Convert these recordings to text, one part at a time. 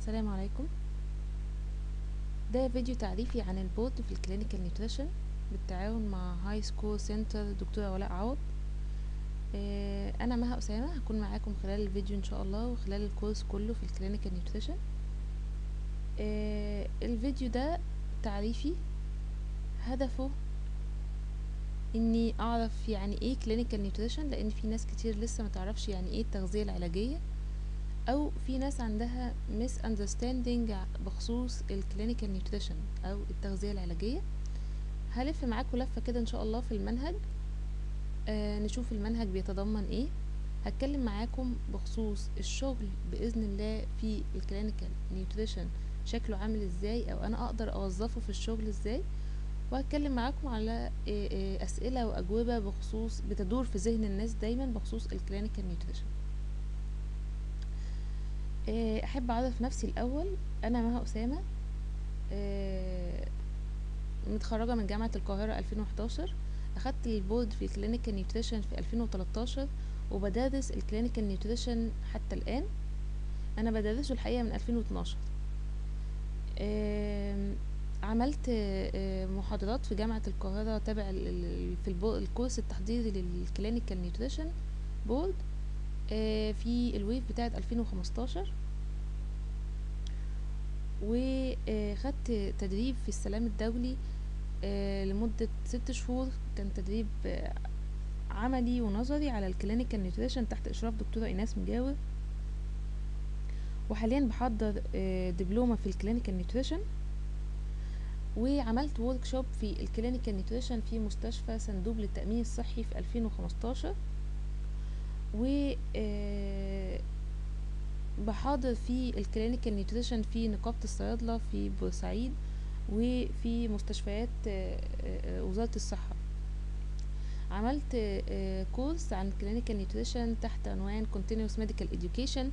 السلام عليكم ده فيديو تعريفي عن البود في الكلينيكال نيوتريشن بالتعاون مع هاي سكول سنتر دكتورة ولاء عوض آه، انا مها اسامه هكون معاكم خلال الفيديو ان شاء الله وخلال الكورس كله في الكلينيكال نيوتريشن آه، الفيديو ده تعريفي هدفه اني اعرف يعني ايه كلينيكال نيوتريشن لان في ناس كتير لسه ما تعرفش يعني ايه التغذيه العلاجيه او في ناس عندها ميس اندرستاندينج بخصوص الكلينيكال نيوتريشن او التغذيه العلاجيه هلف معاكم لفه كده ان شاء الله في المنهج آه نشوف المنهج بيتضمن ايه هتكلم معاكم بخصوص الشغل باذن الله في الكلينيكال نيوتريشن شكله عامل ازاي او انا اقدر اوظفه في الشغل ازاي وهتكلم معاكم على آه، آه، اسئله واجوبه بخصوص بتدور في ذهن الناس دايما بخصوص الكلينيكال نيوتريشن آه، احب اعرف نفسي الاول انا مها اسامه آه، متخرجه من جامعه القاهره 2011 اخدت البورد في الكلينيكال نيوتريشن في 2013 وبدرس الكلينيكال نيوتريشن حتى الان انا بدرسه الحقيقه من 2012 آم، عملت آه، محاضرات في جامعه القاهره تابع ال- ال- في البو- الكورس التحضيري للكلينيكال نيوتريشن بورد آه، في الويف بتاعه 2015 وخدت تدريب في السلام الدولي آه، لمدة ست شهور كان تدريب آه، عملي ونظري على الكلينيكال نيوتريشن تحت إشراف دكتورة إيناس مجاور وحاليا بحضر آه، دبلومة في الكلينيكال نيوتريشن وعملت ورك شوب في الكلينيكال نيوتريشن في مستشفى صندوق للتأمين الصحي في 2015 و آه، بحاضر في الكلينيكال نيوتريشن في نقابة الصيادلة في بورسعيد وفي مستشفيات آه، آه، آه، وزارة الصحة عملت آه، كورس عن كلينيكال نيوتريشن تحت عنوان Continuous Medical Education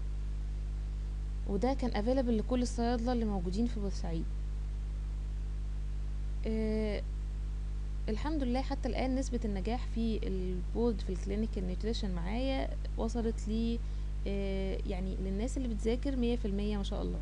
وده كان افيلبل لكل الصيادلة اللي موجودين في بورسعيد آه، الحمد لله حتى الآن نسبة النجاح في البورد في الكلينيكال نيوتريشن معايا وصلت لي آه، يعني للناس اللي بتذاكر مية في المية ما شاء الله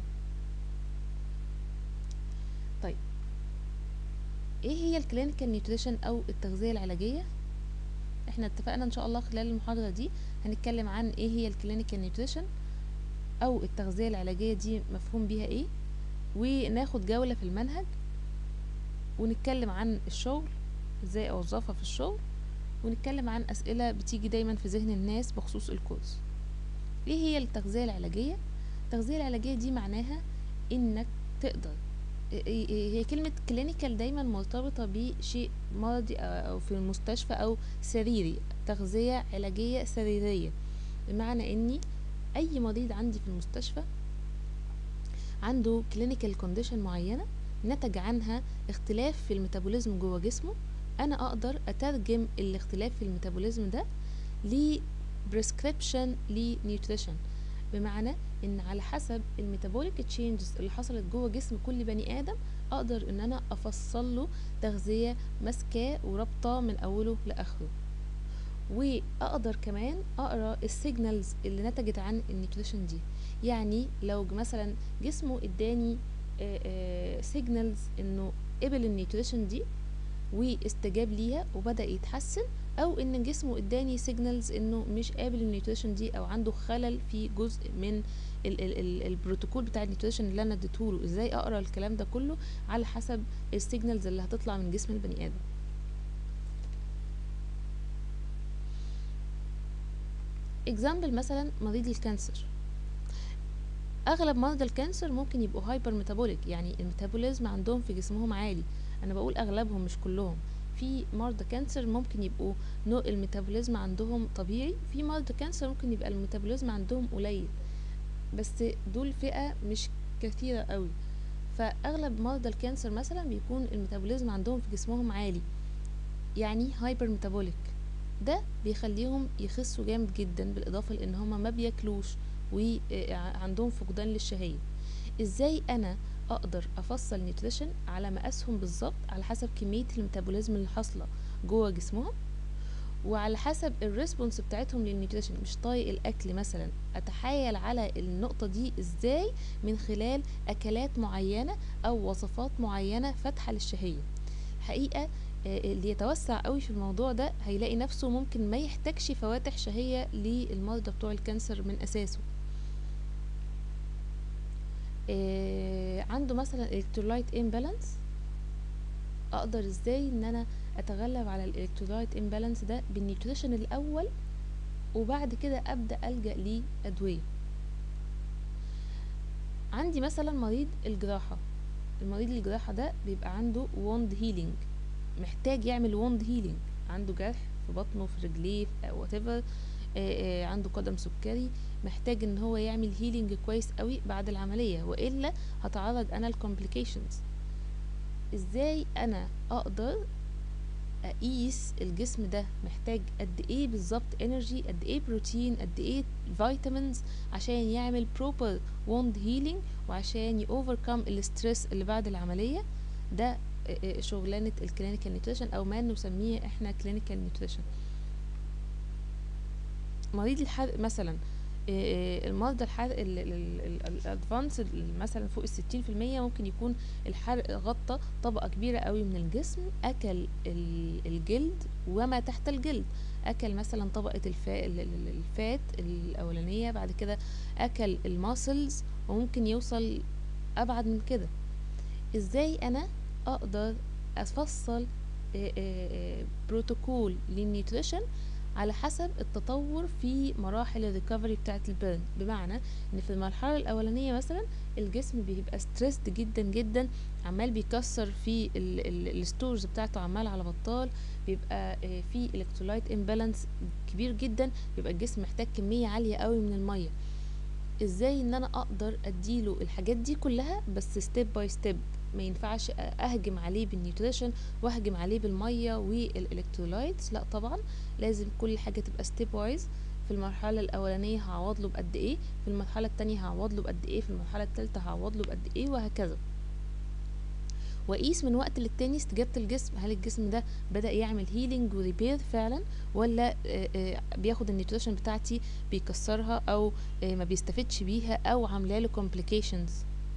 طيب ايه هي الكلينيكال نيوتريشن او التغذية العلاجية احنا اتفقنا ان شاء الله خلال المحاضرة دي هنتكلم عن ايه هي الكلينيكال نيوتريشن او التغذية العلاجية دي مفهوم بيها ايه وناخد جولة في المنهج ونتكلم عن الشغل ازاي اوظفها في الشغل ونتكلم عن اسئلة بتيجي دايما في ذهن الناس بخصوص الكورس ايه هي التغذية العلاجية التغذية العلاجية دي معناها انك تقدر إيه- إيه- هي كلمة كلينيكال دايما مرتبطة بشيء مرضي أو- أو في المستشفى أو سريري تغذية علاجية سريرية بمعنى إني أي مريض عندي في المستشفى عنده كلينيكال كونديشن معينة نتج عنها اختلاف في الميتابوليزم جوه جسمه أنا أقدر أترجم الاختلاف في الميتابوليزم ده ل prescription لنيوتريشن بمعنى ان على حسب الميتابوليك تشينجز اللي حصلت جوه جسم كل بني ادم اقدر ان انا افصل له تغذيه ماسكاه ورابطه من اوله لاخره واقدر كمان اقرا السيجنالز اللي نتجت عن النيوتريشن دي يعني لو مثلا جسمه اداني سيجنالز انه قبل النيوتريشن دي واستجاب ليها وبدا يتحسن او ان جسمه اداني سيجنالز انه مش قابل النيوتريشن دي او عنده خلل في جزء من ال ال ال البروتوكول بتاع النيوتريشن اللي انا اديتهوله ازاي اقرا الكلام ده كله على حسب السيجنالز اللي هتطلع من جسم البني ادم اكزامبل مثلا مريض الكانسر اغلب مرضى الكانسر ممكن يبقوا هايبر ميتابوليك يعني الميتابوليزم عندهم في جسمهم عالي انا بقول اغلبهم مش كلهم في مرضى كانسر ممكن يبقوا نوع الميتابوليزم عندهم طبيعي في مرضى كانسر ممكن يبقى الميتابوليزم عندهم قليل بس دول فئة مش كثيرة قوي فاغلب مرضى الكانسر مثلا بيكون الميتابوليزم عندهم في جسمهم عالي يعني هايبر ميتابوليك ده بيخليهم يخسوا جامد جدا بالاضافة لان هما ما بياكلوش وعندهم فقدان للشهية ازاي انا اقدر افصل نيوتريشن على مقاسهم بالظبط على حسب كمية الميتابوليزم اللي حاصلة جوه جسمهم وعلى حسب الريسبونس بتاعتهم للنيوتريشن مش طايق الاكل مثلا اتحايل على النقطة دي ازاي من خلال اكلات معينة او وصفات معينة فاتحة للشهية حقيقة آه، اللي يتوسع قوي في الموضوع ده هيلاقي نفسه ممكن ما يحتاجش فواتح شهية للمرضى بتوع الكانسر من اساسه آه، عنده مثلا electrolyte imbalance اقدر ازاي ان انا اتغلب على الالكترولايت امبالانس ده بالنيوتريشن الاول وبعد كده ابدا الجا لادويه عندي مثلا مريض الجراحه المريض الجراحه ده بيبقى عنده ووند هيلينج محتاج يعمل ووند هيلينج عنده جرح في بطنه في رجليه وات ايفر عنده قدم سكري محتاج ان هو يعمل هيلينج كويس قوي بعد العمليه والا هتعرض انا الكومبليكيشنز ازاي انا اقدر اقيس الجسم ده محتاج قد ايه بالظبط انرجي قد ايه بروتين قد ايه فيتامينز عشان يعمل بروبر ووند هيلينج وعشان يوفركم الاسترس اللي بعد العمليه ده آه، آه، شغلانه الكلينيكال نيوتريشن او ما نسميه احنا كلينيكال نيوتريشن مريض الحرق مثلا آه، آه، المرضى الحرق الادفانس مثلا فوق الستين في المية ممكن يكون الحرق غطى طبقة كبيرة قوي من الجسم أكل ال- الجلد وما تحت الجلد أكل مثلا طبقة الفا- ال- ال- الفات الأولانية بعد كده أكل الماسلز وممكن يوصل أبعد من كده ازاي انا اقدر افصل آه، آه، آه، بروتوكول للنيوتريشن على حسب التطور في مراحل الريكفري بتاعه البيرن بمعنى ان في المرحله الاولانيه مثلا الجسم بيبقى ستريسد جدا جدا عمال بيكسر في الستورز بتاعته عمال على بطال بيبقى آه، في الكترولايت امبالانس كبير جدا بيبقى الجسم محتاج كميه عاليه قوي من الميه ازاي ان انا اقدر اديله الحاجات دي كلها بس ستيب باي ستيب ما ينفعش اهجم عليه بالنيوتريشن واهجم عليه بالميه والالكترولايتس لا طبعا لازم كل حاجه تبقى ستيب وايز في المرحله الاولانيه هعوض له بقد ايه في المرحله التانية هعوض له بقد ايه في المرحله التالتة هعوض له بقد ايه وهكذا واقيس من وقت للتاني استجابه الجسم هل الجسم ده بدا يعمل هيلينج وريبير فعلا ولا آه، آه، بياخد النيوتريشن بتاعتي بيكسرها او آه، ما بيستفدش بيها او عامله له complications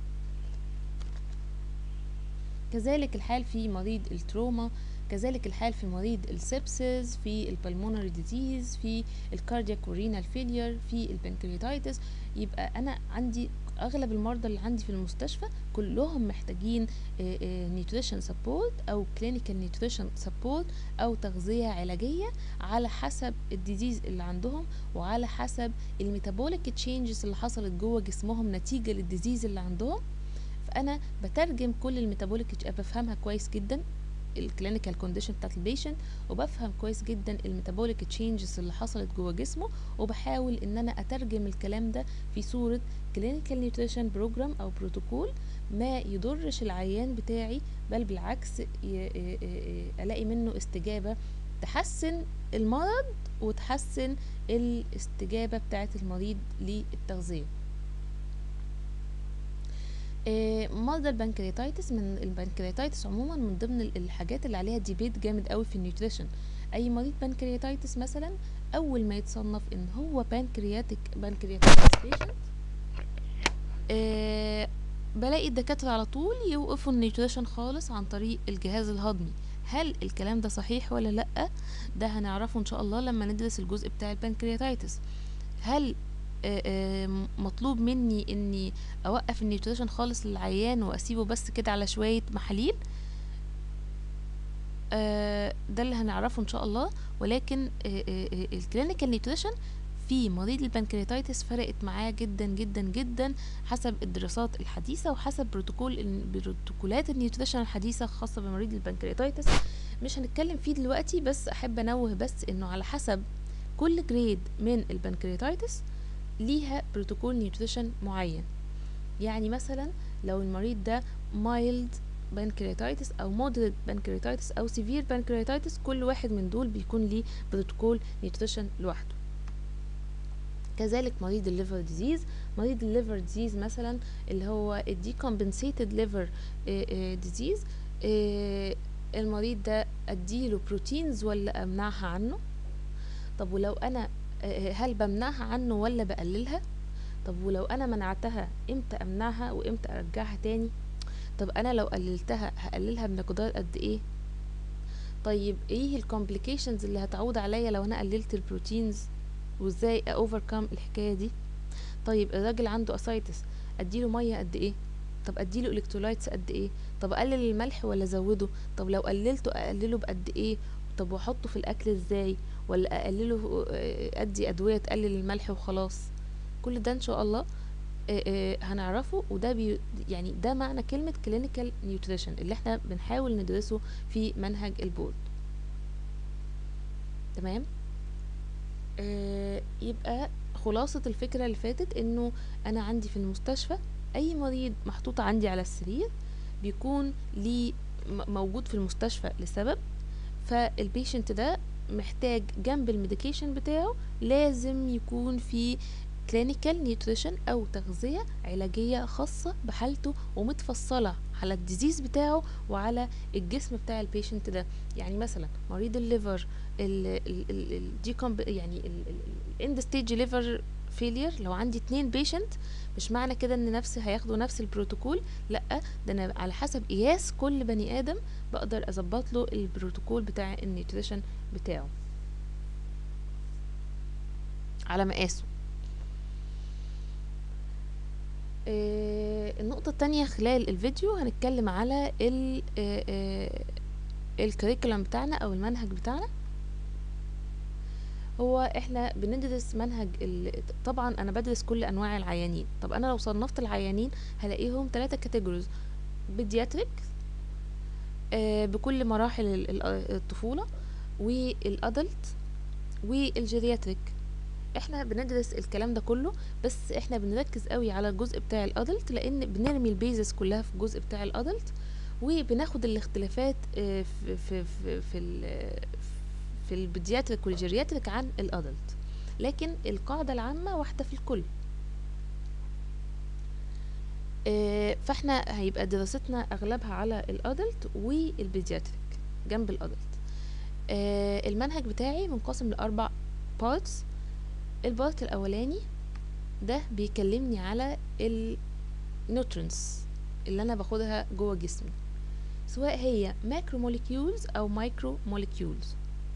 كذلك الحال في مريض التروما كذلك الحال في مريض السبسس في البلمونري ديزيز في الكاردياك ورينال فيلير في البنكرياتايتس يبقى انا عندي اغلب المرضى اللي عندي في المستشفى كلهم محتاجين نيوتريشن سبورت او كلينيكال نيوتريشن سبورت او تغذيه علاجيه على حسب الديزيز اللي عندهم وعلى حسب الميتابوليك تشينجز اللي حصلت جوه جسمهم نتيجه للديزيز اللي عندهم فانا بترجم كل الميتابوليك بفهمها كويس جدا الكلينيكال كونديشن بتاعت البيشنت وبفهم كويس جدا الميتابوليك تشينجز اللي حصلت جوه جسمه وبحاول ان انا اترجم الكلام ده في صوره كلينيكال نيوتريشن بروجرام او بروتوكول ما يضرش العيان بتاعي بل بالعكس ي- ي- ي- الاقي منه استجابه تحسن المرض وتحسن الاستجابه بتاعت المريض للتغذيه آه، مرضى البنكرياتايتس من البنكرياتايتس عموما من ضمن ال- الحاجات اللي عليها ديبيت جامد قوي في النيوتريشن اي مريض بنكرياتايتس مثلا اول ما يتصنف ان هو بنكرياتيك بنكرياتايتس بيشنت آه بلاقي الدكاترة على طول يوقفوا النيوتريشن خالص عن طريق الجهاز الهضمي هل الكلام ده صحيح ولا لأ ده هنعرفه ان شاء الله لما ندرس الجزء بتاع البنكرياتايتس هل آه، آه، مطلوب مني اني اوقف النيوتريشن خالص للعيان واسيبه بس كده على شوية محاليل آه، ده اللي هنعرفه ان شاء الله ولكن الكلينيكال نيوتريشن في مريض البنكرياتايتس فرقت معاه جدا جدا جدا حسب الدراسات الحديثة وحسب بروتوكول بروتوكولات النيوتريشن الحديثة الخاصة بمريض البنكرياتايتس مش هنتكلم فيه دلوقتي بس احب انوه بس انه على حسب كل جريد من البنكرياتايتس ليها بروتوكول نيوتريشن معين يعني مثلا لو المريض ده مايلد بنكرياتايتس او مودريت بنكرياتايتس او سيفير بنكرياتايتس كل واحد من دول بيكون ليه بروتوكول نيوتريشن لوحده كذلك مريض الليفر ديزيز مريض الليفر ديزيز مثلا اللي هو الديكومبنسيتد ليفر ديزيز المريض ده اديله بروتينز ولا امنعها عنه طب ولو انا آه، هل بمنعها عنه ولا بقللها طب ولو انا منعتها امتى امنعها وامتى ارجعها تاني طب انا لو قللتها هقللها بمقدار قد ايه طيب ايه الكومبليكيشنز اللي هتعود عليا لو انا قللت البروتينز وازاي اوفركم الحكايه دي طيب الراجل عنده اسايتس اديله ميه قد ايه طب اديله الكترولايتس قد ايه طب اقلل الملح ولا ازوده طب لو قللته اقلله بقد ايه طب واحطه في الاكل ازاي ولا اقلله آه، ادي ادويه تقلل الملح وخلاص كل ده ان شاء الله آه، آه، هنعرفه وده بي يعني ده معنى كلمة clinical nutrition اللي احنا بنحاول ندرسه في منهج البورد تمام آه يبقى خلاصة الفكرة اللي فاتت انه انا عندي في المستشفى اي مريض محطوط عندي على السرير بيكون ليه م- موجود في المستشفى لسبب فالبيشنت ده محتاج جنب الميديكيشن بتاعه لازم يكون في كلينيكال نيوتريشن او تغذية علاجية خاصة بحالته ومتفصلة على الديزيز بتاعه وعلى الجسم بتاع البيشنت ده يعني مثلا مريض الليفر الديكومب يعني الاند ستيج ليفر فيلير لو عندي اتنين بيشنت مش معنى كده ان نفس هياخدوا نفس البروتوكول لا ده انا على حسب قياس كل بني ادم بقدر اظبط له البروتوكول بتاع النيوتريشن بتاعه على مقاسه آه، النقطة التانية خلال الفيديو هنتكلم على ال الكريكولم بتاعنا او المنهج بتاعنا هو احنا بندرس منهج ال... طبعا انا بدرس كل انواع العيانين طب انا لو صنفت العيانين هلاقيهم ثلاثة كاتيجوريز بيدياتريك آه بكل مراحل ال- ال- الطفولة والادلت والجيرياتريك احنا بندرس الكلام ده كله بس احنا بنركز قوي على الجزء بتاع الادلت لان بنرمي البيزس كلها في الجزء بتاع الادلت وبناخد الاختلافات آه، في في في في, ال- في البيدياتريك والجيرياتريك عن الادلت لكن القاعدة العامة واحدة في الكل آه، فاحنا هيبقى دراستنا اغلبها على الادلت والبيدياتريك جنب الادلت آه، المنهج بتاعي منقسم لاربع بارتس البارت الاولاني ده بيكلمني على النوترنز اللي انا باخدها جوه جسمي سواء هي ماكرو موليكيولز او مايكرو موليكيولز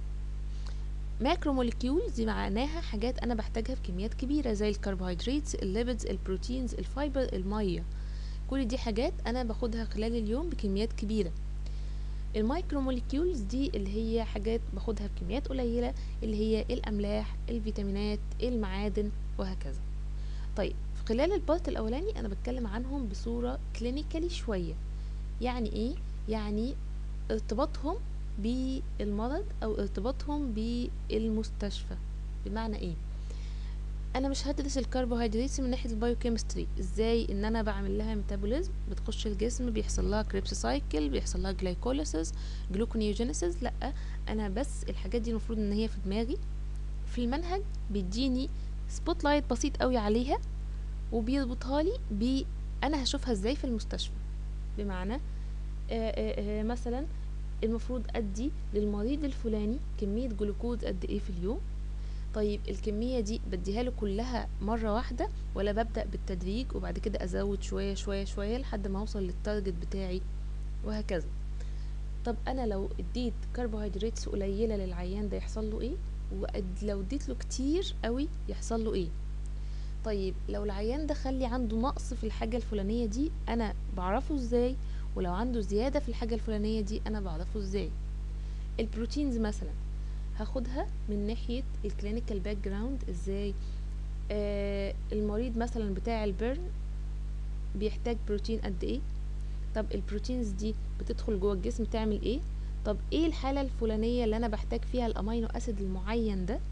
ماكرو موليكيولز دي معناها حاجات انا بحتاجها بكميات كبيره زي الكربوهيدرات الليبيدز البروتينز الفايبر الميه كل دي حاجات انا باخدها خلال اليوم بكميات كبيره المايكرو موليكيولز دي اللي هي حاجات باخدها بكميات قليله اللي هي الاملاح الفيتامينات المعادن وهكذا طيب في خلال البارت الاولاني انا بتكلم عنهم بصوره كلينيكالي شويه يعني ايه يعني ارتباطهم بالمرض او ارتباطهم بالمستشفى بمعنى ايه انا مش هدرس الكربوهيدرات من ناحيه البايوكيمستري ازاي ان انا بعمل لها ميتابوليزم بتخش الجسم بيحصل لها كريبس سايكل بيحصل لها جلايكوليسيس جلوكونيوجينيسيس لا انا بس الحاجات دي المفروض ان هي في دماغي في المنهج بيديني سبوت لايت بسيط قوي عليها وبيربطها لي ب انا هشوفها ازاي في المستشفى بمعنى آه آه آه مثلا المفروض ادي للمريض الفلاني كميه جلوكوز قد ايه في اليوم طيب الكمية دي بديها له كلها مرة واحدة ولا ببدأ بالتدريج وبعد كده أزود شوية شوية شوية لحد ما أوصل للتارجت بتاعي وهكذا طب أنا لو اديت كربوهيدرات قليلة للعيان ده يحصل له ايه ولو اديت له كتير قوي يحصل له ايه طيب لو العيان ده خلي عنده نقص في الحاجة الفلانية دي أنا بعرفه ازاي ولو عنده زيادة في الحاجة الفلانية دي أنا بعرفه ازاي البروتينز مثلا هاخدها من ناحية الكلينيكال باك جراوند ازاي آه المريض مثلا بتاع البرن بيحتاج بروتين قد ايه طب البروتينز دي بتدخل جوه الجسم تعمل ايه طب ايه الحالة الفلانية اللي انا بحتاج فيها الامينو اسيد المعين ده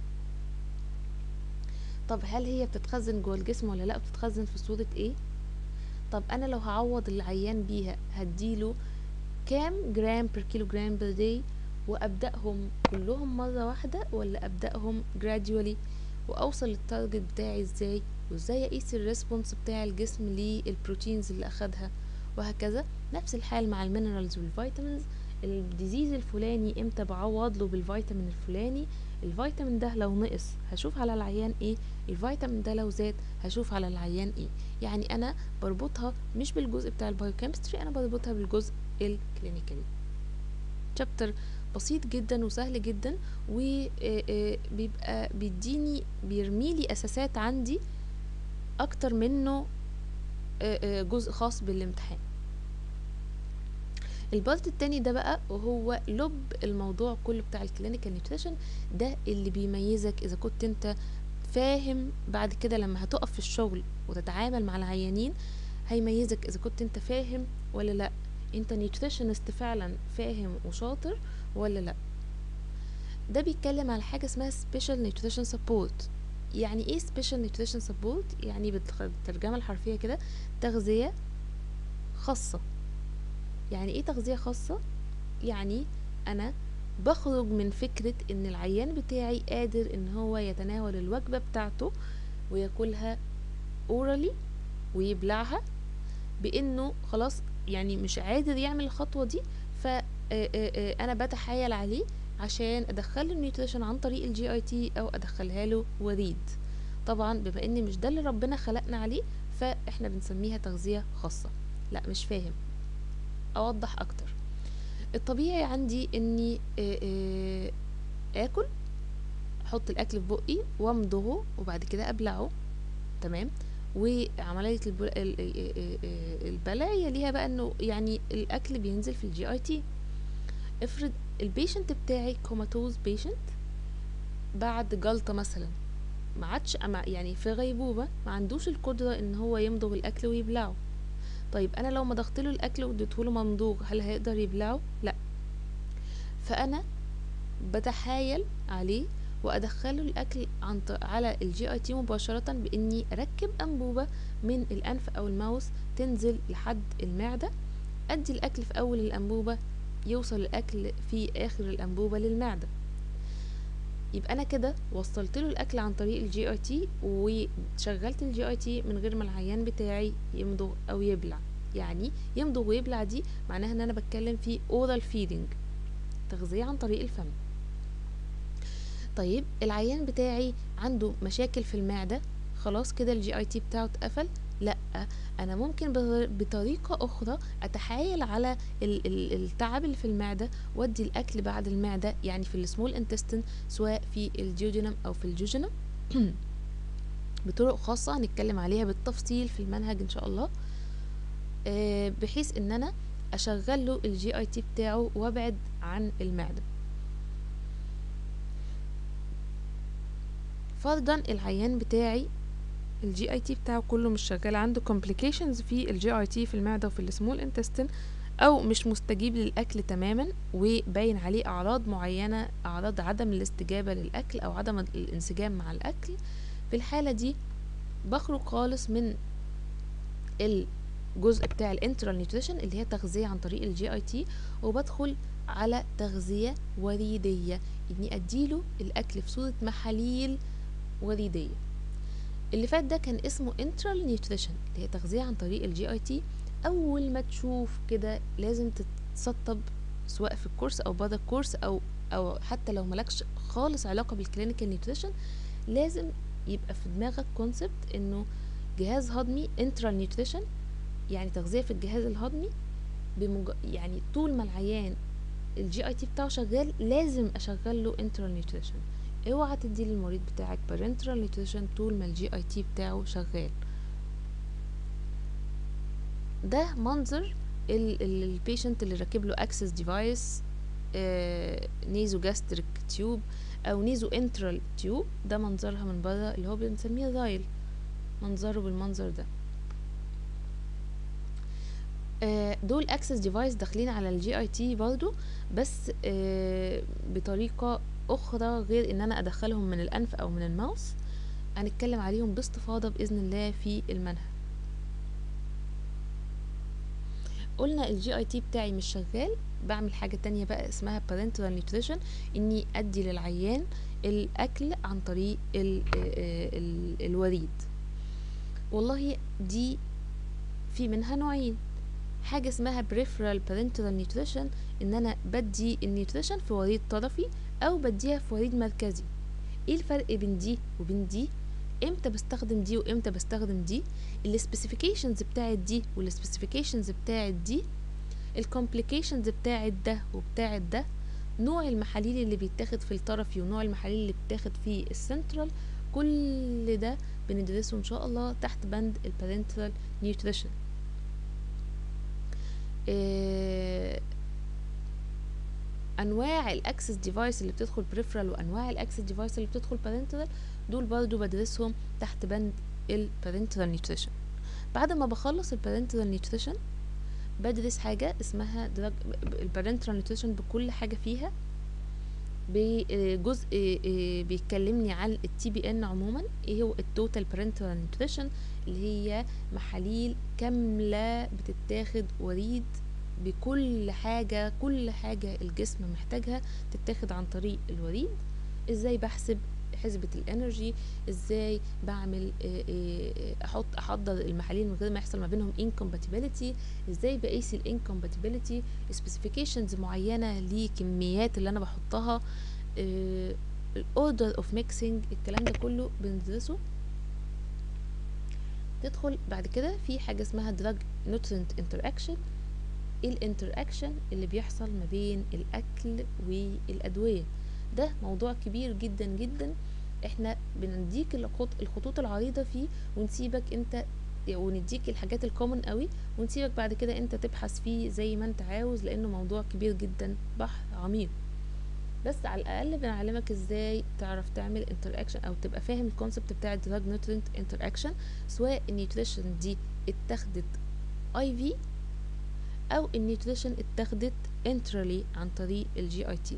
طب هل هي بتتخزن جوه الجسم ولا لا بتتخزن في صورة ايه طب انا لو هعوض العيان بيها هديله كام جرام بير كيلو جرام بير داي وابداهم كلهم مره واحده ولا ابداهم gradually واوصل للتارجت بتاعي ازاي وازاي اقيس الريسبونس بتاع الجسم للبروتينز اللي اخدها وهكذا نفس الحال مع المينرالز والفيتامينز الديزيز الفلاني امتى بعوض له بالفيتامين الفلاني الفيتامين ده لو نقص هشوف على العيان ايه الفيتامين ده لو زاد هشوف على العيان ايه يعني انا بربطها مش بالجزء بتاع البايوكيمستري انا بربطها بالجزء الكلينيكالي شابتر بسيط جدا وسهل جدا وبيبقى بيديني بيرميلي اساسات عندي اكتر منه آه، آه، جزء خاص بالامتحان البارت التاني ده بقى وهو لب الموضوع كله بتاع الكلينيكال نيوتريشن ده اللي بيميزك اذا كنت انت فاهم بعد كده لما هتقف في الشغل وتتعامل مع العيانين هيميزك اذا كنت انت فاهم ولا لا انت نيوتريشنست فعلا فاهم وشاطر ولا لا ده بيتكلم على حاجه اسمها سبيشال نيوتريشن سبورت يعني ايه سبيشال نيوتريشن سبورت يعني بالترجمه الحرفيه كده تغذيه خاصه يعني ايه تغذيه خاصه يعني انا بخرج من فكرة ان العيان بتاعي قادر ان هو يتناول الوجبة بتاعته وياكلها اورالي ويبلعها بانه خلاص يعني مش قادر يعمل الخطوة دي ف انا بتحايل عليه عشان ادخله النيوتريشن عن طريق الجي اي تي او ادخلها له وريد طبعا بما ان مش ده اللي ربنا خلقنا عليه فاحنا بنسميها تغذية خاصة لا مش فاهم اوضح اكتر الطبيعي عندي اني اكل احط الاكل في بقي وامضغه وبعد كده ابلعه تمام وعمليه البلع يليها بقى انه يعني الاكل بينزل في الجي اي تي افرض البيشنت بتاعي كوماتوز بيشنت بعد جلطه مثلا ما عادش يعني في غيبوبه ما عندوش القدره ان هو يمضغ الاكل ويبلعه طيب انا لو مضغت له الاكل واديته له ممضوغ هل هيقدر يبلعه لا فانا بتحايل عليه وادخله الاكل عن على الجي اي تي مباشره باني اركب انبوبه من الانف او الماوس تنزل لحد المعده ادي الاكل في اول الانبوبه يوصل الاكل في اخر الانبوبه للمعده يبقى انا كده وصلت له الاكل عن طريق الجي اي تي وشغلت الجي اي تي من غير ما العيان بتاعي يمضغ او يبلع يعني يمضغ ويبلع دي معناها ان انا بتكلم في اورال فيدنج تغذيه عن طريق الفم طيب العيان بتاعي عنده مشاكل في المعده خلاص كده الجي اي تي بتاعه اتقفل لا انا ممكن بطريقه اخرى اتحايل على التعب اللي في المعده وادي الاكل بعد المعده يعني في السمول انتستين سواء في الجيوجينم او في الجوجينم بطرق خاصه هنتكلم عليها بالتفصيل في المنهج ان شاء الله آه، بحيث ان انا اشغل له الجي اي تي بتاعه وابعد عن المعده فرضا العيان بتاعي الجي اي تي بتاعه كله مش شغال عنده complications في الجي اي تي في المعده وفي السمول انتستين او مش مستجيب للاكل تماما وباين عليه اعراض معينه اعراض عدم الاستجابه للاكل او عدم الانسجام مع الاكل في الحاله دي بخرج خالص من الجزء بتاع الانترال نيوتريشن اللي هي تغذيه عن طريق الجي اي تي وبدخل على تغذيه وريديه اني اديله الاكل في صوره محاليل وريديه اللي فات ده كان اسمه انترال نيوتريشن اللي هي تغذيه عن طريق الجي اي تي اول ما تشوف كده لازم تتسطب سواء في الكورس او بره الكورس او او حتى لو ملكش خالص علاقه بالكلينيكال نيوتريشن لازم يبقى في دماغك كونسبت انه جهاز هضمي انترال نيوتريشن يعني تغذيه في الجهاز الهضمي بمج... يعني طول ما العيان الجي اي تي بتاعه شغال لازم اشغل له انترال نيوتريشن اوعى تدي للمريض بتاعك parenteral nutrition طول ما الجي اي تي بتاعه شغال ده منظر البيشنت اللي راكب له اكسس ديفايس نيزو جاستريك تيوب او نيزو انترال تيوب ده منظرها من بره اللي هو بنسميه زايل منظره بالمنظر ده آه دول اكسس ديفايس داخلين على الجي اي تي برضو بس آه بطريقه اخرى غير ان انا ادخلهم من الانف او من الماوس هنتكلم عليهم باستفاضة باذن الله في المنهج قلنا الجي اي تي بتاعي مش شغال بعمل حاجة تانية بقى اسمها parenteral nutrition اني ادي للعيان الاكل عن طريق ال ال الوريد والله دي في منها نوعين حاجة اسمها peripheral parenteral nutrition ان انا بدي النيوتريشن في وريد طرفي او بديها في وريد مركزي ايه الفرق بين دي وبين دي امتى بستخدم دي وامتى بستخدم دي السبيسيفيكيشنز بتاعت دي والسبيسيفيكيشنز بتاعت دي الكومبليكيشنز بتاعت ده وبتاعت ده نوع المحاليل اللي بيتاخد في الطرفي ونوع المحاليل اللي بتاخد في السنترال كل ده بندرسه ان شاء الله تحت بند البارنترال نيوتريشن انواع الاكسس ديفايس اللي بتدخل بريفرال وانواع الاكسس ديفايس اللي بتدخل بارنترال دول برضو بدرسهم تحت بند البارنترال نيوتريشن بعد ما بخلص البارنترال نيوتريشن بدرس حاجة اسمها دراج البارنترال نيوتريشن بكل حاجة فيها بجزء بيتكلمني عن التي بي ان عموما ايه هو التوتال بارنترال نيوتريشن اللي هي محاليل كاملة بتتاخد وريد بكل حاجة كل حاجة الجسم محتاجها تتاخد عن طريق الوريد ازاي بحسب حسبة الانرجي ازاي بعمل احط احضر المحاليل من غير ما يحصل ما بينهم incompatibility ازاي بقيس الانcompatibility specifications معينة لكميات اللي انا بحطها الاوردر اوف ميكسينج الكلام ده كله بندرسه تدخل بعد كده في حاجة اسمها drug nutrient interaction ايه الانتراكشن اللي بيحصل ما بين الاكل والادويه ده موضوع كبير جدا جدا احنا بنديك الخط الخطوط العريضه فيه ونسيبك انت ونديك الحاجات الكومن قوي ونسيبك بعد كده انت تبحث فيه زي ما انت عاوز لانه موضوع كبير جدا بحر عميق بس على الاقل بنعلمك ازاي تعرف تعمل انتراكشن او تبقى فاهم الكونسبت بتاع الدراج نوترينت انتراكشن سواء النيوتريشن دي اتاخدت اي في او النيوتريشن اتاخدت انترالي عن طريق الجي اي تي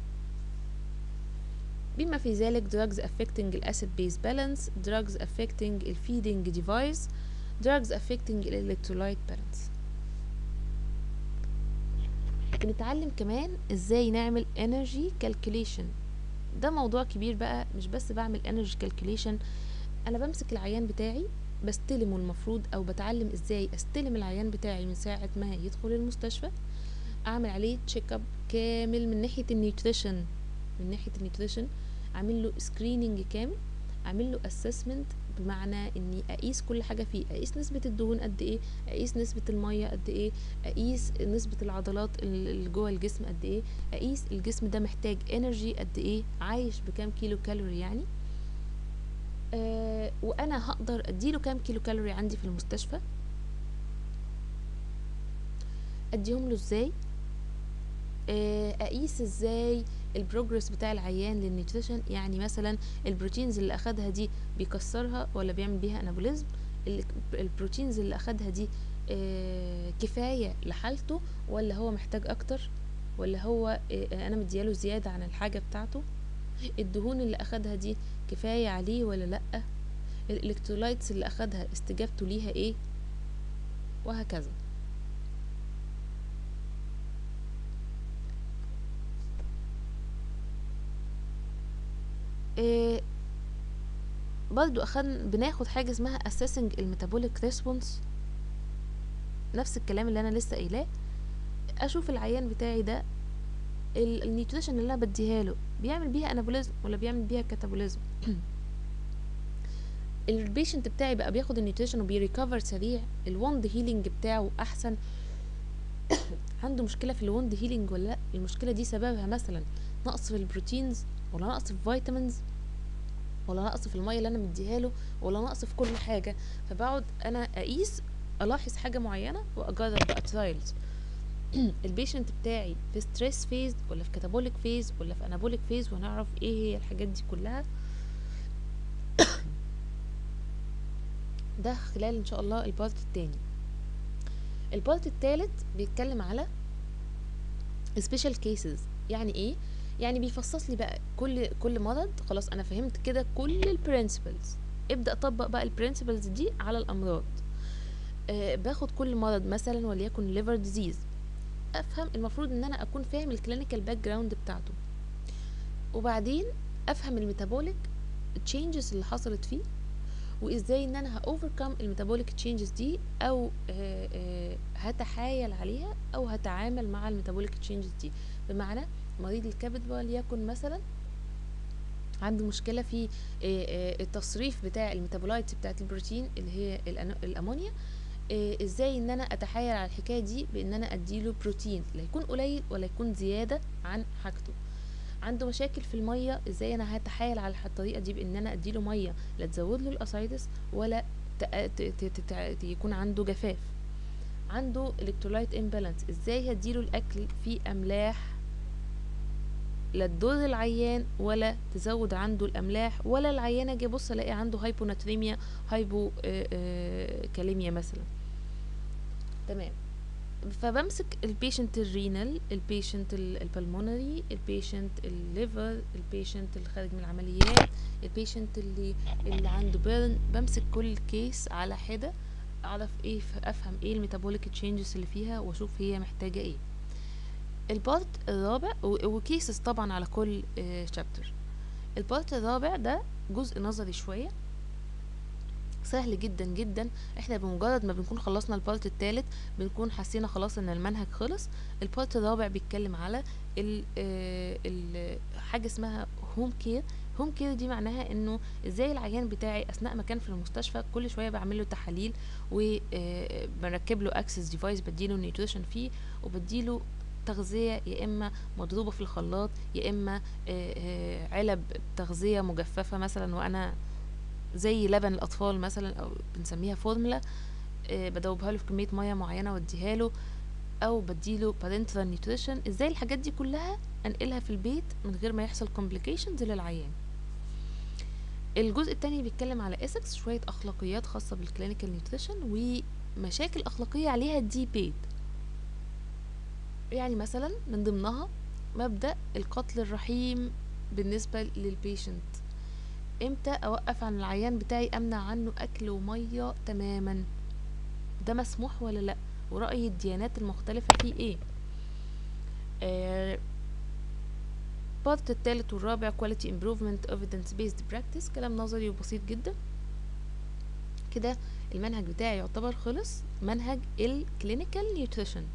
بما في ذلك drugs affecting الاسيد base balance drugs affecting الفيدنج device drugs affecting الالكترولايت balance بنتعلم كمان ازاي نعمل energy calculation ده موضوع كبير بقى مش بس بعمل energy calculation انا بمسك العيان بتاعي بستلمه المفروض او بتعلم ازاي استلم العيان بتاعي من ساعة ما يدخل المستشفى اعمل عليه تشيك اب كامل من ناحية النيوتريشن من ناحية النيوتريشن اعمل له سكريننج كامل اعمل له اسسمنت بمعنى اني اقيس كل حاجه فيه اقيس نسبه الدهون قد ايه اقيس نسبه الميه قد ايه اقيس نسبه العضلات اللي جوه الجسم قد ايه اقيس الجسم ده محتاج انرجي قد ايه عايش بكام كيلو كالوري يعني آه وانا هقدر اديله كام كيلو كالوري عندي في المستشفى اديهم له ازاي آه اقيس ازاي البروجرس بتاع العيان للنيوتريشن يعني مثلا البروتينز اللي اخدها دي بيكسرها ولا بيعمل بيها انابوليزم البروتينز اللي اخدها دي آه كفايه لحالته ولا هو محتاج اكتر ولا هو آه انا مدياله زياده عن الحاجه بتاعته الدهون اللي اخدها دي كفايه عليه ولا لا الالكترولايتس اللي اخدها استجابته ليها ايه وهكذا إيه برضو أخدنا بناخد حاجة اسمها assessing الميتابوليك ريسبونس نفس الكلام اللي أنا لسه قايلاه أشوف العيان بتاعي ده النيوتريشن اللي أنا بديها له بيعمل بيها انابوليزم ولا بيعمل بيها كاتابوليزم البيشنت بتاعي بقى بياخد النيوتريشن وبيريكفر سريع الوند هيلينج بتاعه أحسن عنده مشكلة في الوند هيلينج ولا لأ المشكلة دي سببها مثلا نقص في البروتينز ولا نقص في فيتامينز ولا نقص في الميه اللي انا مديها له ولا نقص في كل حاجه فبقعد انا اقيس الاحظ حاجه معينه واجرب بقى ترايلز البيشنت بتاعي في ستريس فيز ولا في كاتابوليك فيز ولا في انابوليك فيز وهنعرف ايه هي الحاجات دي كلها ده خلال ان شاء الله البارت التاني البارت التالت بيتكلم على سبيشال كيسز يعني ايه يعني بيفصص لي بقى كل كل مرض خلاص انا فهمت كده كل البرنسبلز ابدا اطبق بقى البرنسبلز دي على الامراض آه باخد كل مرض مثلا وليكن ليفر ديزيز افهم المفروض ان انا اكون فاهم الكلينيكال باك جراوند بتاعته وبعدين افهم الميتابوليك تشينجز اللي حصلت فيه وازاي ان انا هاوفركم الميتابوليك تشينجز دي او آه، آه، هتحايل عليها او هتعامل مع الميتابوليك تشينجز دي بمعنى مريض الكبد وليكن مثلا عنده مشكله في آه، آه، التصريف بتاع الميتابولايتس بتاعه البروتين اللي هي الأنا- الامونيا آه، ازاي ان انا اتحايل على الحكايه دي بان انا اديله بروتين لا يكون قليل ولا يكون زياده عن حاجته عنده مشاكل في الميه ازاي انا هتحايل على الطريقه دي بان انا اديله ميه لا تزود له الاسايدس ولا ت- ت- ت- ت- يكون عنده جفاف عنده الكترولايت امبالانس ازاي هديله الاكل فيه املاح لا تضر العيان ولا تزود عنده الاملاح ولا العيان اجي ابص الاقي عنده هايبوناتريميا هايبو آه، آه، كاليميا مثلا تمام فبمسك البيشنت الرينال البيشنت البلمونري البيشنت الليفر البيشنت اللي خارج من العمليات البيشنت اللي اللي عنده بيرن بمسك كل كيس على حده اعرف ايه افهم ايه الميتابوليك تشينجز اللي فيها واشوف هي محتاجه ايه البارت الرابع وكيسز طبعا على كل شابتر البارت الرابع ده جزء نظري شويه سهل جدا جدا احنا بمجرد ما بنكون خلصنا البارت الثالث بنكون حسينا خلاص ان المنهج خلص البارت الرابع بيتكلم على ال ال حاجه اسمها هوم كير هوم كير دي معناها انه ازاي العيان بتاعي اثناء ما كان في المستشفى كل شويه بعمل له تحاليل وبركب له اكسس ديفايس بديله نيوتريشن فيه وبديله تغذية يا إما مضروبة في الخلاط يا إما آه، آه، علب تغذية مجففة مثلا وأنا زي لبن الأطفال مثلا أو بنسميها فورمولا آه، بدوبها له في كمية مية معينة واديها له أو بديله parenteral nutrition ازاي الحاجات دي كلها أنقلها في البيت من غير ما يحصل complications للعيان الجزء التاني بيتكلم على ethics شوية أخلاقيات خاصة بالكلينيكال نيوتريشن ومشاكل أخلاقية عليها دي بيت يعني مثلا من ضمنها مبدأ القتل الرحيم بالنسبة للبيشنت امتى اوقف عن العيان بتاعي امنع عنه اكل ومية تماما ده مسموح ولا لا ورأي الديانات المختلفة فيه ايه آه بارت التالت والرابع quality improvement evidence based practice كلام نظري وبسيط جدا كده المنهج بتاعي يعتبر خلص منهج الكلينيكال نيوتريشن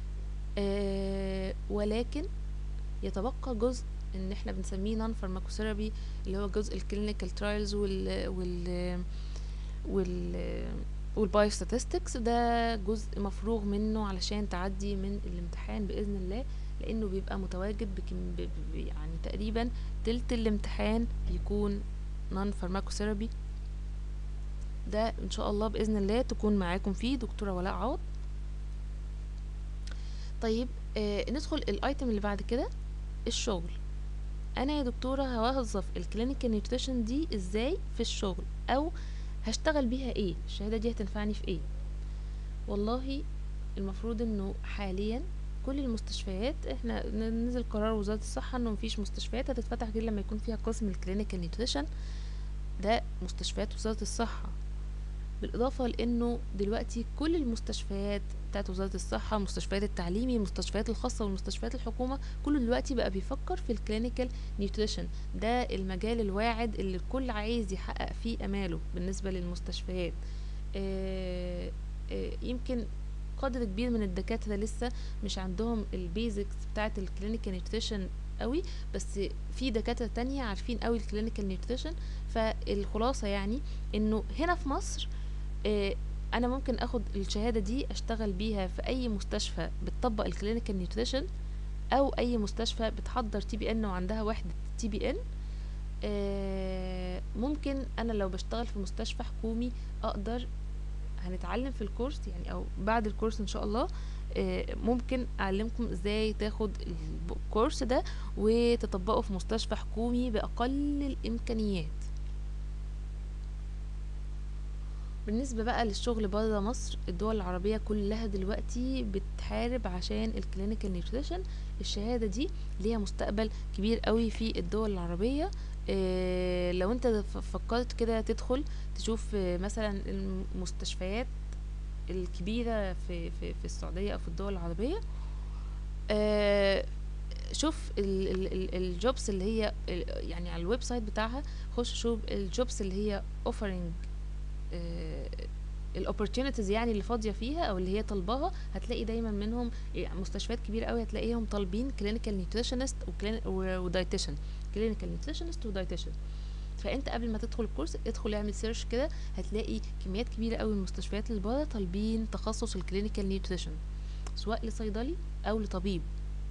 آه ولكن يتبقى جزء ان احنا بنسميه نون فارماكوثيرابي اللي هو جزء الكلينيكال ترايلز وال وال وال والبايوستاتستكس ده جزء مفروغ منه علشان تعدي من الامتحان باذن الله لانه بيبقى متواجد بكم ب- ب- يعني تقريبا تلت الامتحان بيكون نون فارماكوثيرابي ده ان شاء الله باذن الله تكون معاكم فيه دكتوره ولاء عوض طيب آه ندخل الايتم اللي بعد كده الشغل انا يا دكتوره هوظف الكلينيكال نيوتريشن دي ازاي في الشغل او هشتغل بيها ايه الشهاده دي هتنفعني في ايه والله المفروض انه حاليا كل المستشفيات احنا ن- نزل قرار وزاره الصحه انه مفيش مستشفيات هتتفتح غير لما يكون فيها قسم الكلينيكال نيوتريشن ده مستشفيات وزاره الصحه بالإضافة لأنه دلوقتي كل المستشفيات بتاعت وزارة الصحة مستشفيات التعليمي المستشفيات الخاصة والمستشفيات الحكومة كله دلوقتي بقى بيفكر في الكلينيكال نيوتريشن ده المجال الواعد اللي الكل عايز يحقق فيه أماله بالنسبة للمستشفيات آه، آه، يمكن قدر كبير من الدكاترة لسه مش عندهم البيزكس بتاعت الكلينيكال نيوتريشن قوي بس في دكاترة تانية عارفين قوي الكلينيكال نيوتريشن فالخلاصة يعني انه هنا في مصر آه، انا ممكن اخد الشهاده دي اشتغل بيها في اي مستشفى بتطبق الكلينيكال نيوتريشن او اي مستشفى بتحضر تي بي ان وعندها وحده تي بي ان ممكن انا لو بشتغل في مستشفى حكومي اقدر هنتعلم في الكورس يعني او بعد الكورس ان شاء الله آه، ممكن اعلمكم ازاي تاخد الكورس ده وتطبقه في مستشفى حكومي باقل الامكانيات بالنسبة بقى للشغل برا مصر الدول العربية كلها دلوقتي بتحارب عشان الكلينيكال نيوتريشن الشهادة دي ليها مستقبل كبير قوي في الدول العربية إيه لو انت ف- فكرت كده تدخل تشوف آه، مثلا المستشفيات الكبيرة في, في, في السعودية او في الدول العربية آه، شوف الجوبس اللي هي ال- يعني على الويب سايت بتاعها خش شوف الجوبس اللي هي offering الاوبورتيونيتيز يعني اللي فاضيه فيها او اللي هي طالباها هتلاقي دايما منهم يعني مستشفيات كبيره قوي هتلاقيهم طالبين كلينيكال نيوتريشنست ودايتيشن كلينيكال نيوتريشنست ودايتيشن فانت قبل ما تدخل الكورس ادخل اعمل سيرش كده هتلاقي كميات كبيره قوي من المستشفيات اللي بره طالبين تخصص الكلينيكال نيوتريشن سواء لصيدلي او لطبيب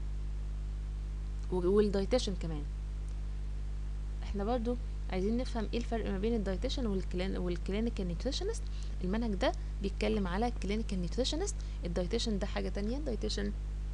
والدايتيشن كمان احنا برضو عايزين نفهم ايه الفرق ما بين الدايتيشن والكلينيكال نيوتريشنست المنهج ده بيتكلم على الكلينيكال نيوتريشنست الدايتيشن ده حاجه تانية الدايتيشن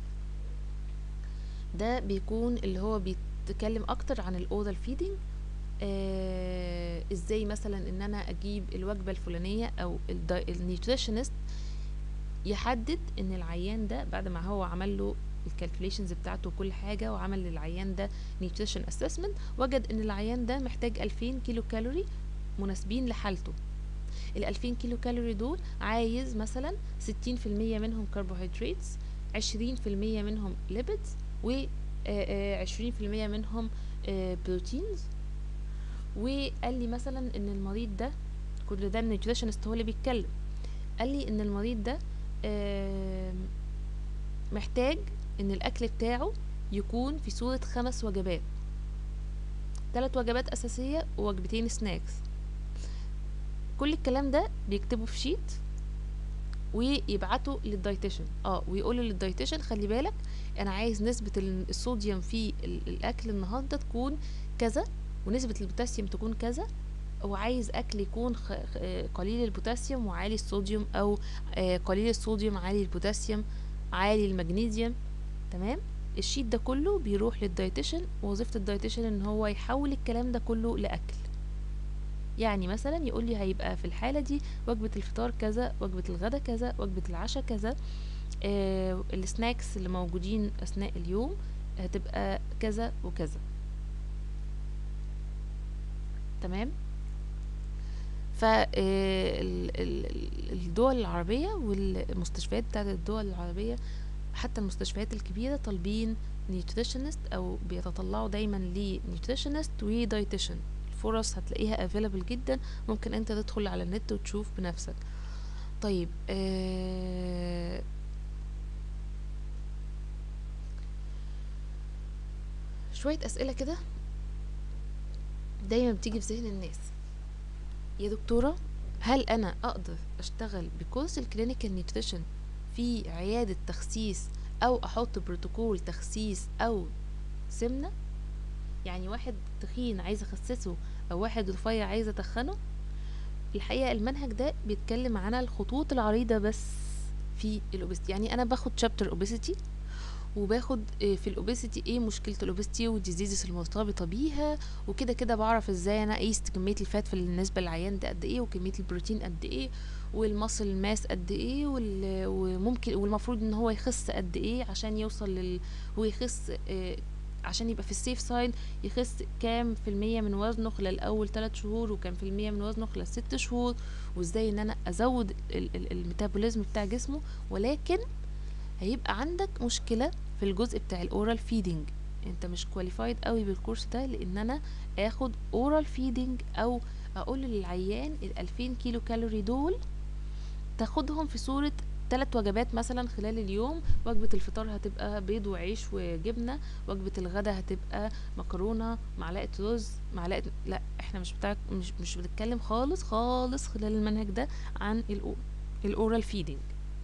ده بيكون اللي هو بيتكلم اكتر عن الاورال فيدنج آه ازاي مثلا ان انا اجيب الوجبه الفلانيه او النيوتريشنست يحدد ان العيان ده بعد ما هو عمل له الكالكوليشنز بتاعته وكل حاجه وعمل للعيان ده نيوتريشن اسسمنت وجد ان العيان ده محتاج 2000 كيلو كالوري مناسبين لحالته ال 2000 كيلو كالوري دول عايز مثلا 60% منهم كربوهيدرات 20% منهم ليبيدز و 20% منهم بروتينز وقال لي مثلا ان المريض ده كل ده النيوتريشنست هو اللي بيتكلم قال لي ان المريض ده محتاج ان الاكل بتاعه يكون في صورة خمس وجبات ثلاث وجبات اساسية ووجبتين سناكس كل الكلام ده بيكتبه في شيت ويبعته للدايتيشن اه ويقول للدايتيشن خلي بالك انا عايز نسبة الصوديوم في الاكل النهاردة تكون كذا ونسبة البوتاسيوم تكون كذا وعايز اكل يكون قليل البوتاسيوم وعالي الصوديوم او قليل الصوديوم عالي البوتاسيوم عالي المغنيسيوم تمام الشيت ده كله بيروح للدايتيشن ووظيفة الدايتيشن ان هو يحول الكلام ده كله لاكل يعني مثلا يقول لي هيبقى في الحالة دي وجبة الفطار كذا وجبة الغدا كذا وجبة العشاء كذا آه السناكس اللي موجودين اثناء اليوم هتبقى كذا وكذا تمام فالدول العربية والمستشفيات بتاعت الدول العربية حتى المستشفيات الكبيرة طالبين نيوتريشنست او بيتطلعوا دايما لنيوتريشنست ودايتيشن الفرص هتلاقيها افيلابل جدا ممكن انت تدخل على النت وتشوف بنفسك طيب آه شوية اسئلة كده دايما بتيجي في ذهن الناس يا دكتورة هل أنا أقدر أشتغل بكورس الكلينيكال نيوتريشن في عيادة تخسيس أو أحط بروتوكول تخسيس أو سمنة يعني واحد تخين عايز أخسسه أو واحد رفيع عايز أتخنه الحقيقة المنهج ده بيتكلم عن الخطوط العريضة بس في الأوبستي يعني أنا باخد شابتر أوبستي وباخد في الاوبيسيتي ايه مشكله الاوبيسيتي والديزيزز المرتبطه بيها وكده كده بعرف ازاي انا اقيس كميه الفات في بالنسبه للعيان ده قد ايه وكميه البروتين قد ايه والمصل ماس قد ايه وممكن والمفروض ان هو يخس قد ايه عشان يوصل لل ويخس إيه عشان يبقى في السيف سايد يخس كام في المية من وزنه خلال أول ثلاث شهور وكام في المية من وزنه خلال ست شهور وازاي ان انا ازود الميتابوليزم بتاع جسمه ولكن هيبقى عندك مشكلة في الجزء بتاع الاورال فيدنج انت مش كواليفايد قوي بالكورس ده لان انا اخد اورال فيدنج او اقول للعيان ال 2000 كيلو كالوري دول تاخدهم في صورة ثلاث وجبات مثلا خلال اليوم وجبة الفطار هتبقى بيض وعيش وجبنة وجبة الغدا هتبقى مكرونة معلقة رز معلقة لا احنا مش بتاع مش مش بنتكلم خالص خالص خلال المنهج ده عن الاورال فيدنج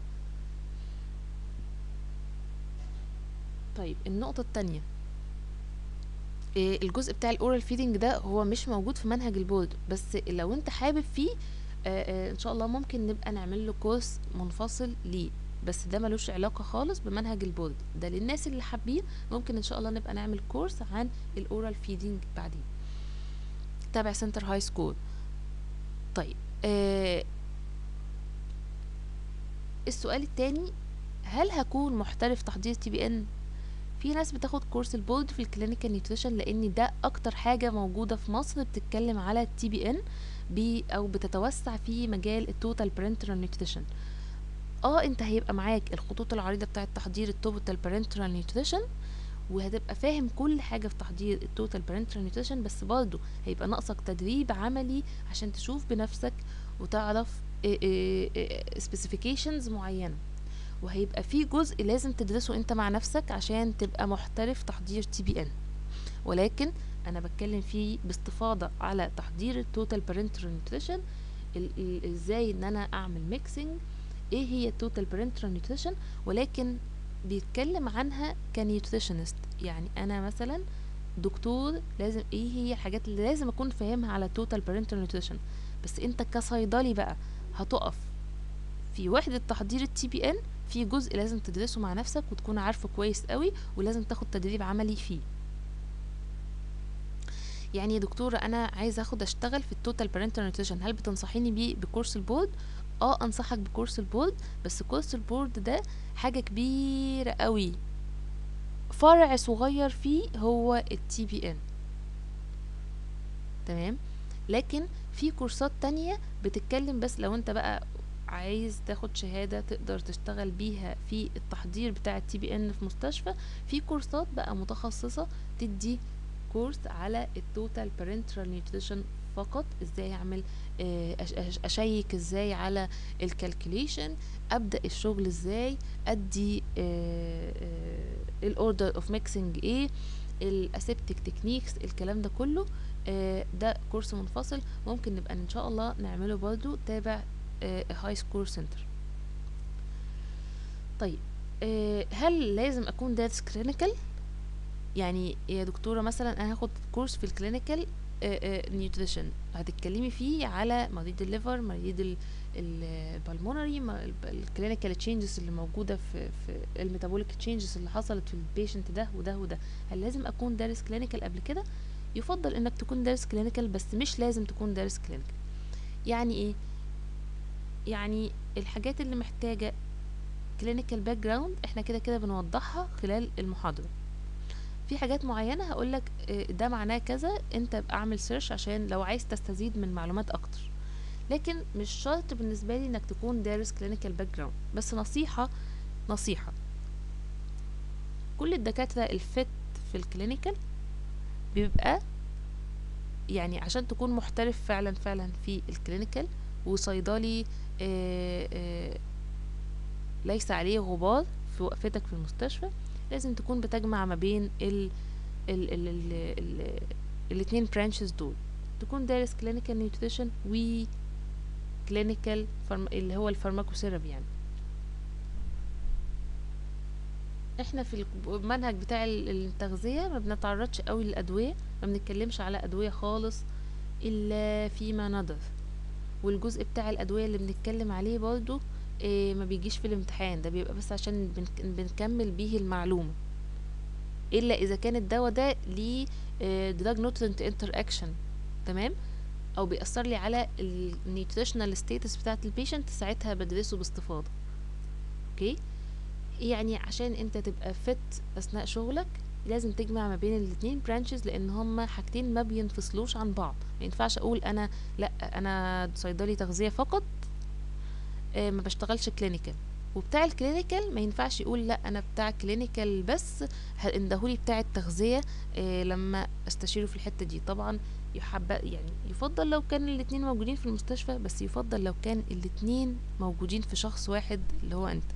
طيب النقطة التانية إيه الجزء بتاع الاورال فيدنج ده هو مش موجود في منهج البورد بس لو انت حابب فيه آآ آآ ان شاء الله ممكن نبقى نعمل له كورس منفصل ليه بس ده ملوش علاقة خالص بمنهج البورد ده للناس اللي حابين ممكن ان شاء الله نبقى نعمل كورس عن الاورال فيدنج بعدين تابع سنتر هاي سكول طيب السؤال التاني هل هكون محترف تحضير تي بي ان في ناس بتاخد كورس البولد في الكلينيكال نيوتريشن لان ده اكتر حاجه موجوده في مصر بتتكلم على التي بي ان بي او بتتوسع في مجال التوتال بارنترال نيوتريشن اه انت هيبقى معاك الخطوط العريضه بتاعه تحضير التوتال بارنترال نيوتريشن وهتبقى فاهم كل حاجه في تحضير التوتال بارنترال نيوتريشن بس برضه هيبقى ناقصك تدريب عملي عشان تشوف بنفسك وتعرف سبيسيفيكيشنز معينه وهيبقى في جزء لازم تدرسه انت مع نفسك عشان تبقى محترف تحضير تي بي ان ولكن انا بتكلم فيه باستفاضه على تحضير التوتال بارنترال نيوتريشن ازاي ان انا اعمل ميكسنج ايه هي التوتال بارنترال نيوتريشن ولكن بيتكلم عنها كنيوتريشنست يعني انا مثلا دكتور لازم ايه هي الحاجات اللي لازم اكون فاهمها على التوتال بارنترال نيوتريشن بس انت كصيدلي بقى هتقف في وحدة تحضير التي بي ان في جزء لازم تدرسه مع نفسك وتكون عارفه كويس قوي ولازم تاخد تدريب عملي فيه يعني يا دكتورة انا عايزة اخد اشتغل في التوتال بارنتال نيوتريشن هل بتنصحيني بيه بكورس البورد اه انصحك بكورس البورد بس كورس البورد ده حاجة كبيرة قوي فرع صغير فيه هو التي بي ان تمام لكن في كورسات تانية بتتكلم بس لو انت بقى عايز تاخد شهادة تقدر تشتغل بيها في التحضير بتاع التي بي ان في مستشفى في كورسات بقى متخصصة تدي كورس على التوتال بارنترال نيوتريشن فقط ازاي اعمل اشيك ازاي على الكالكوليشن ابدا الشغل ازاي ادي الاوردر اوف ميكسنج ايه الاسيبتيك تكنيكس الكلام ده كله ده كورس منفصل ممكن نبقى ان شاء الله نعمله برضو تابع هاي سكور سنتر طيب هل لازم اكون دارس كلينيكال يعني يا دكتوره مثلا انا هاخد كورس في الكلينيكال نيوتريشن هتتكلمي فيه على مريض الليفر مريض البلمونري الكلينيكال تشينجز اللي موجوده في في الميتابوليك تشينجز اللي حصلت في البيشنت ده وده وده هل لازم اكون دارس كلينيكال قبل كده يفضل انك تكون دارس كلينيكال بس مش لازم تكون دارس كلينيكال يعني ايه يعني الحاجات اللي محتاجه كلينيكال باك جراوند احنا كده كده بنوضحها خلال المحاضره في حاجات معينه هقولك ده معناه كذا انت ابقى اعمل سيرش عشان لو عايز تستزيد من معلومات اكتر لكن مش شرط بالنسبه لي انك تكون دارس كلينيكال باك جراوند بس نصيحه نصيحه كل الدكاتره الفت في الكلينيكال بيبقى يعني عشان تكون محترف فعلا فعلا في الكلينيكال وصيدلي آآ آآ ليس عليه غبار في وقفتك في المستشفى لازم تكون بتجمع ما بين ال ال ال ال ال الاتنين برانشز دول تكون دارس كلينيكال نيوتريشن و كلينيكال اللي هو الفارماكوثيرابي يعني احنا في المنهج بتاع التغذية ما بنتعرضش قوي للأدوية ما بنتكلمش على أدوية خالص إلا فيما ندر والجزء بتاع الأدوية اللي بنتكلم عليه برضو إيه ما بيجيش في الامتحان ده بيبقى بس عشان بنك بنكمل بيه المعلومة إلا إذا كان الدواء ده ليه دراج نوترنت انتر اكشن تمام او بيأثر لي على النيوتريشنال ستيتس بتاعت البيشنت ساعتها بدرسه باستفاضة اوكي يعني عشان انت تبقى فت اثناء شغلك لازم تجمع ما بين الاتنين برانشز لان هما حاجتين ما بينفصلوش عن بعض ما ينفعش اقول انا لا انا صيدلي تغذية فقط آه ما بشتغلش كلينيكال وبتاع الكلينيكال ما ينفعش يقول لا انا بتاع كلينيكال بس اندهولي بتاع التغذية آه لما استشيره في الحتة دي طبعا يحب يعني يفضل لو كان الاتنين موجودين في المستشفى بس يفضل لو كان الاتنين موجودين في شخص واحد اللي هو انت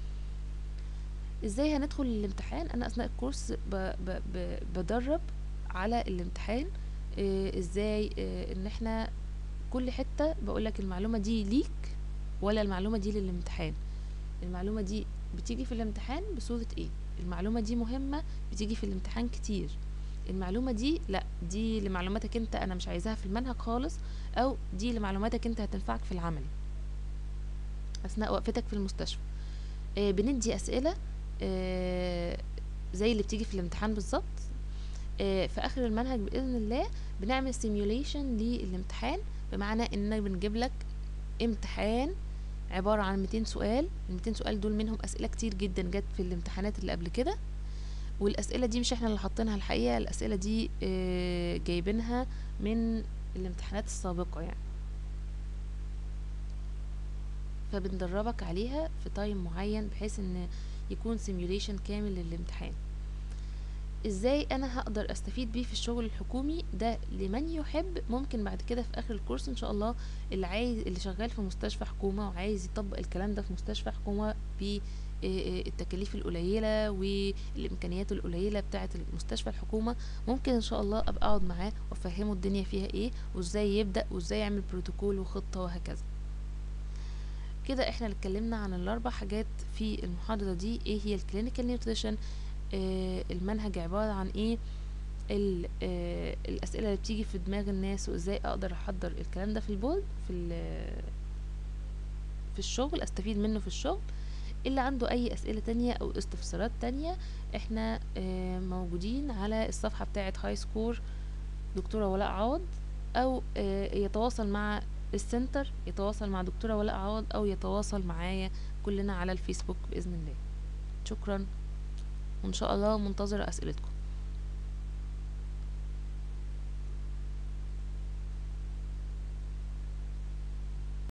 ازاي هندخل الامتحان انا اثناء الكورس ب ب ب بدرب على الامتحان إيه ازاي إيه ان احنا كل حتة بقولك المعلومة دي ليك ولا المعلومة دي للامتحان المعلومة دي بتيجي في الامتحان بصورة ايه المعلومة دي مهمة بتيجي في الامتحان كتير المعلومة دي لا دي لمعلوماتك انت انا مش عايزاها في المنهج خالص او دي لمعلوماتك انت هتنفعك في العمل اثناء وقفتك في المستشفى آه بندي اسئلة آه زي اللي بتيجي في الامتحان بالظبط آه في اخر المنهج باذن الله بنعمل سيميوليشن للامتحان بمعنى ان بنجيب لك امتحان عبارة عن 200 سؤال ال 200 سؤال دول منهم اسئلة كتير جدا جت في الامتحانات اللي قبل كده والاسئله دي مش احنا اللي حاطينها الحقيقه الاسئله دي اه جايبينها من الامتحانات السابقه يعني فبندربك عليها في تايم معين بحيث ان يكون سيميوليشن كامل للامتحان ازاي انا هقدر استفيد بيه في الشغل الحكومي ده لمن يحب ممكن بعد كده في اخر الكورس ان شاء الله اللي عايز اللي شغال في مستشفى حكومة وعايز يطبق الكلام ده في مستشفى حكومة بالتكاليف القليلة والامكانيات القليلة بتاعة المستشفى الحكومة ممكن ان شاء الله ابقى اقعد معاه وافهمه الدنيا فيها ايه وازاي يبدأ وازاي يعمل بروتوكول وخطة وهكذا كده احنا اتكلمنا عن الاربع حاجات في المحاضرة دي ايه هي الكلينيكال نيوتريشن آه المنهج عبارة عن ايه ال- آه الاسئلة اللي بتيجي في دماغ الناس وازاي اقدر احضر الكلام ده في البول في ال- في الشغل استفيد منه في الشغل اللي عنده اي اسئلة تانية او استفسارات تانية احنا آه موجودين على الصفحة بتاعة هاي سكور دكتورة ولاء عوض او آه يتواصل مع السنتر يتواصل مع دكتورة ولاء عوض او يتواصل معايا كلنا على الفيسبوك بإذن الله شكرا وان شاء الله منتظرة اسئلتكم